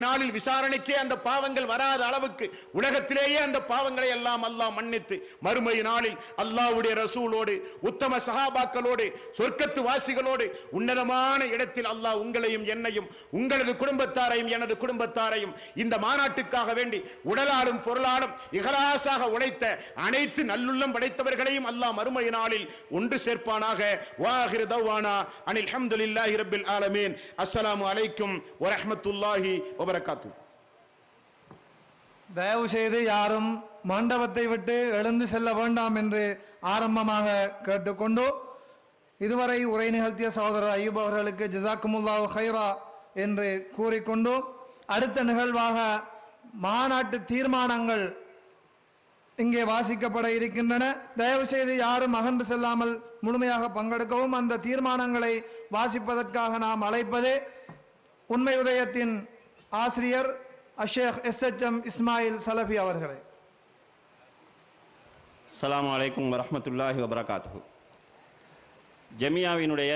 நாளில் விசாரணைக்கே அந்த பாவங்கள் வராத அளவுக்கு உலகத்திலேயே அந்த பாவங்களை எல்லாம் அல்லாஹ் மன்னித்து மறுமை நாளில் அல்லாஹ்வுடைய ரசூலோடு உத்தம சஹாபாக்களோடு சொர்க்கத்து வாசிகளோடு உன்னதமான இடத்தில் அல்லாஹ் உங்களையும் என்னையும் உங்களது குடும்பத்தாரையும் எனது குடும்பத்தாரையும் இந்த மாநாட்டுக்காக வேண்டி உடலாலும் பொருளாலும் இகலாசாக உழைத்த அனைத்து நல்லுள்ளம் படைத்தவர்களையும் அல்லாஹ் மறுமை நாளில் ஒன்று சேர்ப்பானாக வாஹிர் தவானா அனில் ஹம்துலில்லாஹி ரப்பில் ஆலமீன் அஸ்ஸலாமு அலைக்கும் வரஹ்மத்துல்லாஹி வபரகாத்து தயவு செய்து யாரும் மண்டபத்தை விட்டு எழுந்து செல்ல வேண்டாம் என்று ஆரம்பமாக கேட்டுக்கொண்டு இதுவரை உரை நிகழ்த்திய சகோதரர் ஐயூப் அவர்களுக்கு ஜிசாக்குமுல்லாஹு ஹைரா என்று கூறிக்கொண்டு அடுத்த நிகழ்வாக மாநாட்டு தீர்மானங்கள் இங்கே வாசிக்கப்பட இருக்கின்றன தயவு செய்து யாரும் அகன்று செல்லாமல் முழுமையாக பங்கெடுக்கவும் அந்த தீர்மானங்களை வாசிப்பதற்காக நாம் அழைப்பது உண்மை உதயத்தின் ஆசிரியர் அஷேக் S H M Ismail Salafi அவர்களை அஸ்ஸலாமு அலைக்கும் வரஹ்மத்துல்லாஹி வபரகாத்துஹு ஜமியாவினுடைய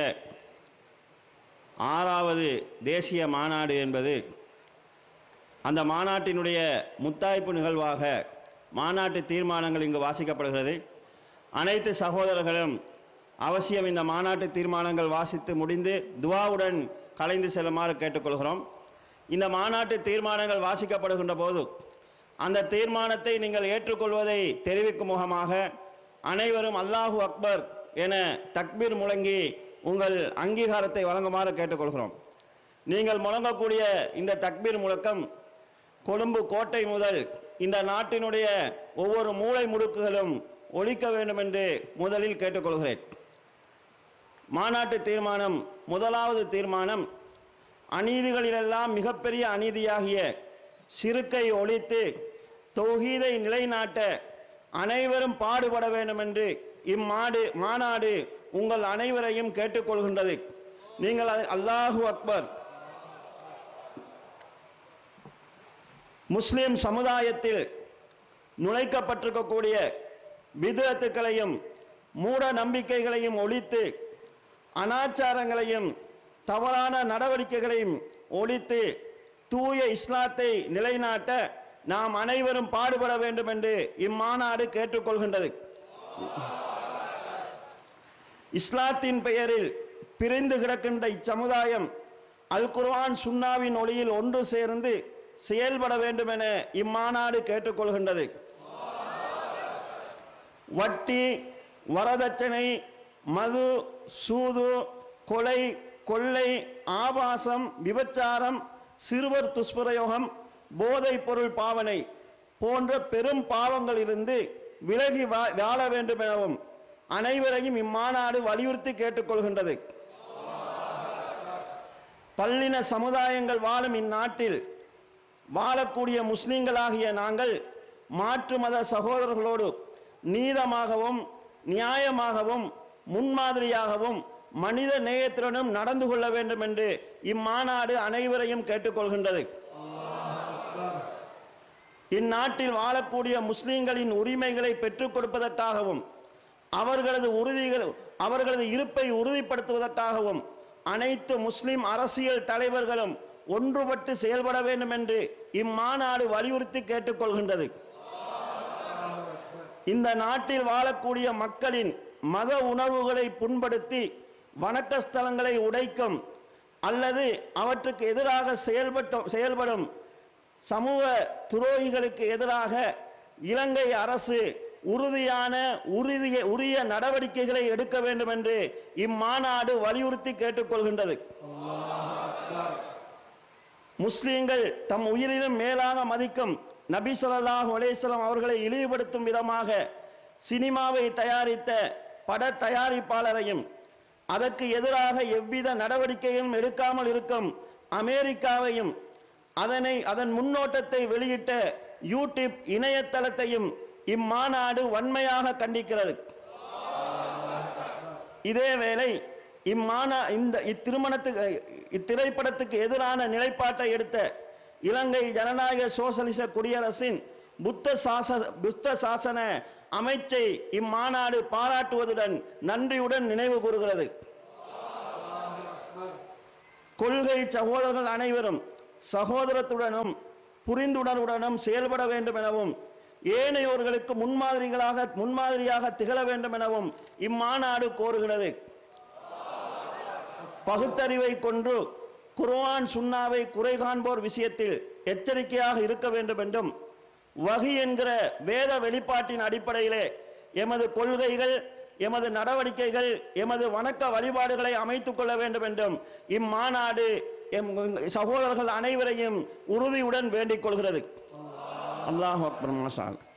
ஆறாவது தேசிய மாநாடு என்பது அந்த மாநாட்டினுடைய முத்தாய்ப்பு நிகழ்வாக மாநாட்டு தீர்மானங்கள் இங்கு வாசிக்கப்படுகிறது அனைத்து சகோதரர்களும் அவசியம் இந்த மாநாட்டு தீர்மானங்கள் வாசித்து முடிந்து துவாவுடன் கலைந்து செல்லுமாறு கேட்டுக்கொள்கிறோம் இந்த மாநாட்டு தீர்மானங்கள் வாசிக்கப்படுகின்ற போது அந்த தீர்மானத்தை நீங்கள் ஏற்றுக்கொள்வதை தெரிவிக்கும் முகமாக அனைவரும் அல்லாஹு அக்பர் என தக்பீர் முழங்கி உங்கள் அங்கீகாரத்தை வழங்குமாறு கேட்டுக்கொள்கிறோம் நீங்கள் முழங்கக்கூடிய இந்த தக்பீர் முழக்கம் கொழும்பு கோட்டை முதல் இந்த நாட்டினுடைய ஒவ்வொரு மூளை முடுக்குகளும் ஒழிக்க வேண்டும் என்று முதலில் கேட்டுக்கொள்கிறேன் மாநாட்டு தீர்மானம் முதலாவது தீர்மானம் அநீதிகளிலெல்லாம் மிகப்பெரிய அநீதியாகிய சிறுக்கை ஒழித்து தௌஹீதை நிலைநாட்ட அனைவரும் பாடுபட வேண்டும் என்று இம்மாடு மாநாடு உங்கள் அனைவரையும் கேட்டுக்கொள்கின்றது நீங்கள் அதை- அல்லாஹு அக்பர் முஸ்லிம் சமுதாயத்தில் நுழைக்கப்பட்டிருக்கக்கூடிய விதத்துக்களையும் மூட நம்பிக்கைகளையும் ஒழித்து அனாச்சாரங்களையும் தவறான நடவடிக்கைகளையும் ஒழித்து தூய இஸ்லாத்தை நிலைநாட்ட நாம் அனைவரும் பாடுபட வேண்டும் என்று இம்மாநாடு கேட்டுக்கொள்கின்றது இஸ்லாத்தின் பெயரில் பிரிந்து கிடக்கின்ற இச்சமுதாயம் அல் குர்ஆன் சுன்னாவின் ஒளியில் ஒன்று சேர்ந்து செயல்பட வேண்டும் என இம்மாநாடு கேட்டுக்கொள்கின்றது வட்டி வரதட்சணை மது சூது கொலை கொள்ளை ஆபாசம் விபச்சாரம் சிறுவர் துஷ்பிரயோகம் போதைப் பொருள் பாவனை போன்ற பெரும் பாவங்களிலிருந்து விலகி வா- வாழ வேண்டும் எனவும் அனைவரையும் இம்மாநாடு வலியுறுத்தி கேட்டுக்கொள்கின்றது பல்லின சமுதாயங்கள் வாழும் இந்நாட்டில் வாழக்கூடிய முஸ்லிம்களாகிய நாங்கள் மாற்று மத சகோதரர்களோடு நீதமாகவும் நியாயமாகவும் முன்மாதிரியாகவும் மனித நேயத்துடனும் நடந்து கொள்ள வேண்டும் என்று இம்மாநாடு அனைவரையும் கேட்டுக்கொள்கின்றது இந்நாட்டில் வாழக்கூடிய முஸ்லிம்களின் உரிமைகளை பெற்றுக் கொடுப்பதற்காகவும் அவர்களது உறுதிகள் அவர்களது இருப்பை உறுதிப்படுத்துவதற்காகவும் அனைத்து முஸ்லிம் அரசியல் தலைவர்களும் ஒன்றுபட்டு செயல்பட வேண்டும் என்று இம்மாநாடு வலியுறுத்தி கேட்டுக்கொள்கின்றது இந்த நாட்டில் வாழக்கூடிய மக்களின் மத உணர்வுகளை புண்படுத்தி வணக்க ஸ்தலங்களை உடைக்கும் அல்லது அவற்றுக்கு எதிராக செயல்பட்டும் செயல்படும் சமூக துரோகிகளுக்கு எதிராக இலங்கை அரசு உறுதியான உறுதிய உரிய நடவடிக்கைகளை எடுக்க வேண்டும் என்று இம்மாநாடு வலியுறுத்தி கேட்டுக்கொள்கின்றது முஸ்லிம்கள் தம் உயிரிலும் மேலாக மதிக்கும் நபி ஸல்லல்லாஹு அலைஹி வஸல்லம் அவர்களை இழிவுபடுத்தும் விதமாக சினிமாவை தயாரித்த பட தயாரிப்பாளரையும் அதற்கு எதிராக எவ்வித நடவடிக்கையும் எடுக்காமல் இருக்கும் அமெரிக்காவையும் அதனை அதன் முன்னோட்டத்தை வெளியிட்ட யூடியூப் இணையதளத்தையும் இம்மாநாடு வன்மையாக கண்டிக்கிறது இதேவேளை இம்மாநா இந்த இத்திருமணத்துக்கு இத்திரைப்படத்துக்கு எதிரான நிலைப்பாட்டை எடுத்த இலங்கை ஜனநாயக சோசலிச குடியரசின் புத்த சாச புத்த சாசன அமைச்சை இம்மாநாடு பாராட்டுவதுடன் நன்றியுடன் நினைவு கூறுகிறது கொள்கை சகோதரர்கள் அனைவரும் சகோதரத்துடனும் புரிந்துணர்வுடனும் செயல்பட வேண்டும் எனவும் ஏனையோர்களுக்கு முன்மாதிரிகளாக முன்மாதிரியாக திகழ வேண்டும் எனவும் இம்மாநாடு கோருகிறது பகுத்தறிவை கொண்டு குர்ஆன் சுன்னாவை குறை காண்போர் விஷயத்தில் எச்சரிக்கையாக இருக்க வேண்டும் என்றும் வகி என்கிற வேத வெளிப்பாட்டின் அடிப்படையிலே எமது கொள்கைகள் எமது நடவடிக்கைகள் எமது வணக்க வழிபாடுகளை அமைத்துக் கொள்ள வேண்டும் என்றும் இம்மாநாடு எம் சகோதரர்கள் அனைவரையும் உறுதியுடன் வேண்டிக் கொள்கிறது அல்லாஹ் அக்பர் மாஷா அல்லாஹ்.